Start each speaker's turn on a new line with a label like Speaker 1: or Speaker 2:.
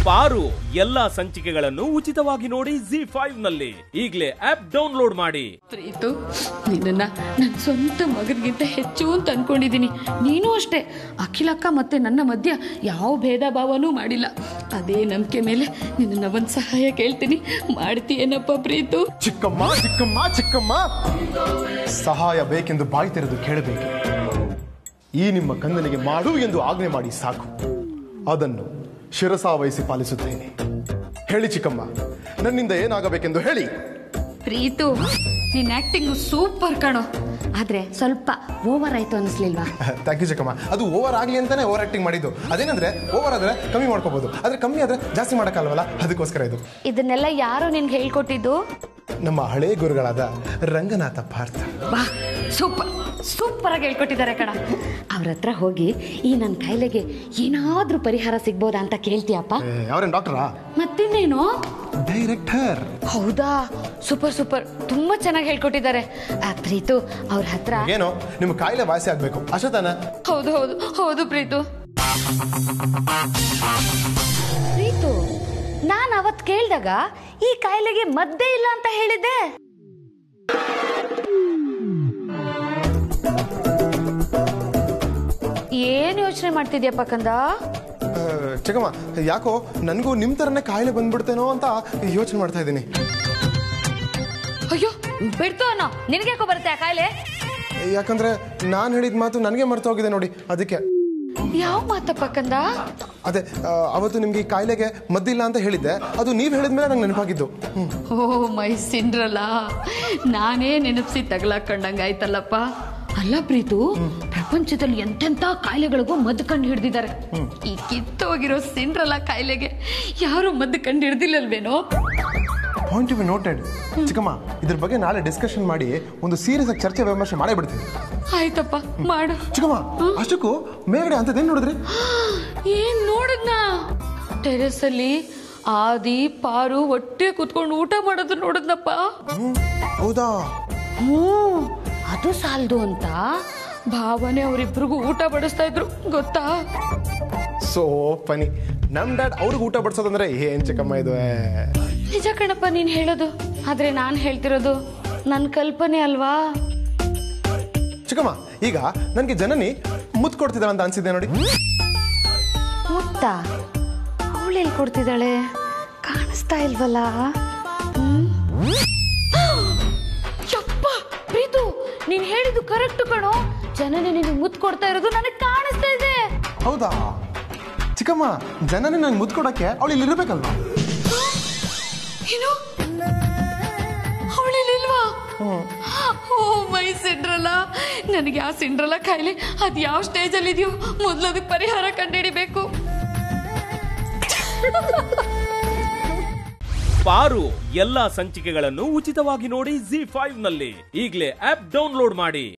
Speaker 1: ಪಾರು ಎಲ್ಲಾ ಸಂಚಿಕೆಗಳನ್ನು ಉಚಿತವಾಗಿ ನೋಡಿ ಜಿ ಫೈವ್ ನಲ್ಲಿ ಈಗಲೇ ಆಪ್ ಡೌನ್ಲೋಡ್ ಮಾಡಿ
Speaker 2: ಪ್ರೀತು ನಿನ್ನ ನನ್ನ ಸ್ವಂತ ಮಗನಿಗಿಂತ ಹೆಚ್ಚು ಅಂತ ಅನ್ಕೊಂಡಿದ್ದೀನಿ ನೀನು ಅಷ್ಟೇ ಅಖಿಲಕ್ಕ ಮತ್ತೆ ನನ್ನ ಮಧ್ಯ ಯಾವ ಭೇದ ಭಾವನೂ ಮಾಡಿಲ್ಲ ಅದೇ ನಂಬಿಕೆ ಮೇಲೆ ನಿನ್ನ ಒಂದು ಸಹಾಯ ಕೇಳ್ತೀನಿ ಮಾಡ್ತೀಯೇನಪ್ಪ ಪ್ರೀತು
Speaker 3: ಚಿಕ್ಕಮ್ಮ ಚಿಕ್ಕಮ್ಮ ಚಿಕ್ಕಮ್ಮ ಸಹಾಯ ಬೇಕೆಂದು ಬಾಯಿ ತೆರೆದು ಕೇಳಬೇಕು ಈ ನಿಮ್ಮ ಕಂದನಿಗೆ ಮಾಡು ಎಂದು ಆಜ್ಞೆ ಮಾಡಿ ಸಾಕು ಅದನ್ನು ಶಿರಸಾವಹಿಸಿ ಪಾಲಿಸುತ್ತೇನೆ ಹೇಳಿ ಚಿಕ್ಕಮ್ಮ ನನ್ನಿಂದ ಏನಾಗಬೇಕೆಂದು ಹೇಳಿ
Speaker 2: ಪ್ರೀತು ನಿನ್ನ ಆಕ್ಟಿಂಗ್ ಸೂಪರ್ ಕಣೋ ಆದ್ರೆ ಸ್ವಲ್ಪ ಓವರ್ ಆಯ್ತು ಅನಿಸ್ಲಿಲ್ವಾ
Speaker 3: ಥ್ಯಾಂಕ್ ಯು ಚಿಕ್ಕಮ್ಮ ಅದು ಓವರ್ ಆಗಲಿ ಅಂತಾನೆ ಓವರ್ ಆಕ್ಟಿಂಗ್ ಮಾಡಿದ್ದು ಅದೇನಂದ್ರೆ ಓವರ್ ಆದ್ರೆ ಕಮ್ಮಿ ಮಾಡ್ಕೋಬಹುದು ಆದ್ರೆ ಕಮ್ಮಿ ಆದ್ರೆ ಜಾಸ್ತಿ ಮಾಡೋಕ್ಕಲ್ವಲ್ಲ ಅದಕ್ಕೋಸ್ಕರ ಇದು
Speaker 2: ಇದನ್ನೆಲ್ಲ ಯಾರು ನಿನ್ಗೆ ಹೇಳ್ಕೊಟ್ಟಿದ್ದು
Speaker 3: ನಮ್ಮ ಹಳೇ ಗುರುಗಳಾದ ರಂಗನಾಥ ಪಾರ್ಥ
Speaker 2: ಬಾ ಸೂಪರ್ ಸೂಪರ್ ಆಗಿ ಹೇಳ್ಕೊಟ್ಟಿದ್ದಾರೆ ಕಣ ಅವ್ರ ಹತ್ರ ಹೋಗಿ ಈ ನನ್ನ ಕಾಯಿಲೆಗೆ ಏನಾದ್ರೂ ಪರಿಹಾರ ಸಿಗ್ಬೋದಾ ಅಂತ ಕೇಳ್ತೀಯಪ್ಪ
Speaker 3: ಅವ್ರೇನು ಡಾಕ್ಟರಾ
Speaker 2: ಮತ್ತಿನ್ನೇನು
Speaker 3: ಡೈರೆಕ್ಟರ್
Speaker 2: ಹೌದಾ ಸೂಪರ್ ಸೂಪರ್ ತುಂಬಾ ಚೆನ್ನಾಗಿ ಹೇಳ್ಕೊಟ್ಟಿದ್ದಾರೆ ಆ, ಪ್ರೀತು ಅವ್ರ ಹತ್ರ
Speaker 3: ಏನೋ ನಿಮ್ಮ ಕಾಯಿಲೆ ವಾಸಿ ಆಗ್ಬೇಕು ಅಷ್ಟೇ ತಾನೆ
Speaker 2: ಹೌದು ಹೌದು ಹೌದು ಪ್ರೀತು ಪ್ರೀತು ನಾನು ಅವತ್ ಕೇಳ್ದಾಗ ಈ ಕಾಯಿಲೆಗೆ ಮದ್ದೇ ಇಲ್ಲ ಅಂತ ಹೇಳಿದ್ದೆ ಏನ್ ಯೋಚನೆ ಮಾಡ್ತಿದ್ಯಪ್ಪ ಕಂದ
Speaker 3: ಆ, ಚಿಕ್ಕಮ್ಮ ಯಾಕೋ ನನಗೂ ನಿಮ್ ತರನೇ ಕಾಯಿಲೆ ಬಂದ್ಬಿಡ್ತೇನೋ ಅಂತ ಯೋಚನೆ ಮಾಡ್ತಾ ಇದ್ದೀನಿ
Speaker 2: ಅಯ್ಯೋ ಬಿಡ್ತು ಅನ್ನೋ ನಿನಗೆ ಯಾಕೋ ಬರುತ್ತೆ ಆ ಕಾಯಿಲೆ
Speaker 3: ಯಾಕಂದ್ರೆ ನಾನು ಹೇಳಿದ ಮಾತು ನನಗೆ ಮರ್ತು ಹೋಗಿದೆ ನೋಡಿ ಅದಕ್ಕೆ
Speaker 2: ಯಾವ ಮಾತಪ್ಪ ಕಂದ
Speaker 3: ಅದೇ ಆ, ಅವತ್ತು ನಿಮ್ಗೆ ಈ ಕಾಯಿಲೆಗೆ ಮದ್ದಿಲ್ಲ ಅಂತ ಹೇಳಿದ್ದೆ ಅದು ನೀವು ಹೇಳಿದ್ಮೇಲೆ ನಂಗೆ ನೆನಪಾಗಿದ್ದು ಹ್ಮ್.
Speaker 2: ಓ ಮೈ ಸಿಂಡ್ರಲ್ಲ ನಾನೇ ನೆನಪಿಸಿ ತಗಲಾಕೊಂಡಂಗ ಆಯ್ತಲ್ಲಪ್ಪ ಅಲ್ಲ ಪ್ರೀತು ಪ್ರಪಂಚದಲ್ಲಿ ಎಂತೆಂತ ಕಾಯಿಲೆಗಳಿಗೂ ಮದ್ದು ಕಂಡು ಹಿಡ್ದಿದ್ದಾರೆ ಈ ಕಿತ್ತೋಗಿರೋ ಸಿಂಡ್ರಲ್ಲ ಕಾಯಿಲೆಗೆ ಯಾರು ಮದ್ದು ಕಂಡು ಹಿಡ್ದಿಲ್ಲಲ್ವೇನೋ
Speaker 3: ಪಾಯಿಂಟ್ ಟು ಬಿ ನೋಟೆಡ್ ಚಿಕ್ಕಮ್ಮ ಇದ್ರ ಬಗ್ಗೆ ನಾಳೆ ಡಿಸ್ಕಷನ್ ಮಾಡಿ ಒಂದು ಸೀರಿಯಸ್ ಆಗಿ ಚರ್ಚೆ ವಿಮರ್ಶೆ ಮಾಡೇ ಬಿಡ್ತೀನಿ
Speaker 2: ಆಯ್ತಪ್ಪ ಮಾಡು
Speaker 3: ಚಿಕ್ಕಮ್ಮ ಅಷ್ಟಕ್ಕೂ ಮೇಲ್ಗಡೆ ಅಂತದೇನು ನೋಡಿದ್ರಿ
Speaker 2: ಏನ್ ನೋಡಿದ್ನ ಟೆರೆಸ್ ಅಲ್ಲಿ ಆದಿ ಪಾರು ಹೊಟ್ಟೆ ಕುತ್ಕೊಂಡು ಊಟ ಮಾಡೋದು ನೋಡಿದ್ನಪ್ಪ
Speaker 3: ಹ್ಮ್. ಹೌದಾ
Speaker 2: ಹ್ಞೂ ಅದು ಸಾಲದು ಅಂತ ಭಾವನೆ ಅವರಿಬ್ರಿಗೂ ಊಟ ಬಡಿಸ್ತಾ ಇದ್ರು ಗೊತ್ತಾ
Speaker 3: ಸೋ ಫನಿ ನಮ್ ಡ್ಯಾಡ್ ಅವ್ರಿಗೆ ಊಟ ಬಡ್ಸೋದಂದ್ರೆ ಏನ್ ಚಿಕ್ಕಮ್ಮ ಇದು ಏ?
Speaker 2: ನಿಜ ಕಣಪ್ಪ ನೀನ್ ಹೇಳೋದು ಆದ್ರೆ ನಾನ್ ಹೇಳ್ತಿರೋದು ನನ್ನ ಕಲ್ಪನೆ ಅಲ್ವಾ
Speaker 3: ಚಿಕ್ಕಮ್ಮ ಈಗ ನನಗೆ ಜನನಿ ಮುತ್ತು ಕೊಡ್ತಿದ್ದಾಳೆ ಅಂತ ಅನ್ಸಿದ್ದೆ ನೋಡಿ
Speaker 2: ಮುತ್ತ ಅವಳೆಲ್ಲಿ ಕೊಡ್ತಿದ್ದಾಳೆ ಕಾಣಿಸ್ತಾ ಇಲ್ವಲ್ಲ ಹ್ಮ್? ಯಪ್ಪ ಪ್ರೀತು ನೀನ್ ಹೇಳಿದ್ದು ಕರೆಕ್ಟ್ ಕಣೋ ಜನನೇ ನಿನಗೆ ಮುತ್ತು ಕೊಡ್ತಾ ಇರೋದು ನನಗೆ ಕಾಣಿಸ್ತಾ ಇದೆ
Speaker 3: ಹೌದಾ ಚಿಕ್ಕಮ್ಮ ಜನನಿ ನಂಗೆ ಮುತ್ತು ಕೊಡಕ್ಕೆ ಅವಳು ಇಲ್ಲಿ ಇರ್ಬೇಕಲ್ವಾ
Speaker 2: ಏನು ಅವಳಿಲ್ವಾ ಓ ಮೈ ಸಿಂಡ್ರಲ್ಲ ನನಗೆ ಆ ಸಿಂಡ್ರಲ್ಲ ಕಾಯಿಲೆ ಅದು ಯಾವ ಸ್ಟೇಜಲ್ಲಿ ಇದೆಯೋ ಮೊದಲು ಅದಕ್ಕೆ ಪರಿಹಾರ ಕಂಡುಹಿಡಿಬೇಕು
Speaker 1: ಪಾರು ಎಲ್ಲಾ ಸಂಚಿಕೆಗಳನ್ನು ಉಚಿತವಾಗಿ ನೋಡಿ ಜಿ ಫೈವ್ ನಲ್ಲಿ ಈಗಲೇ ಆಪ್ ಡೌನ್ಲೋಡ್ ಮಾಡಿ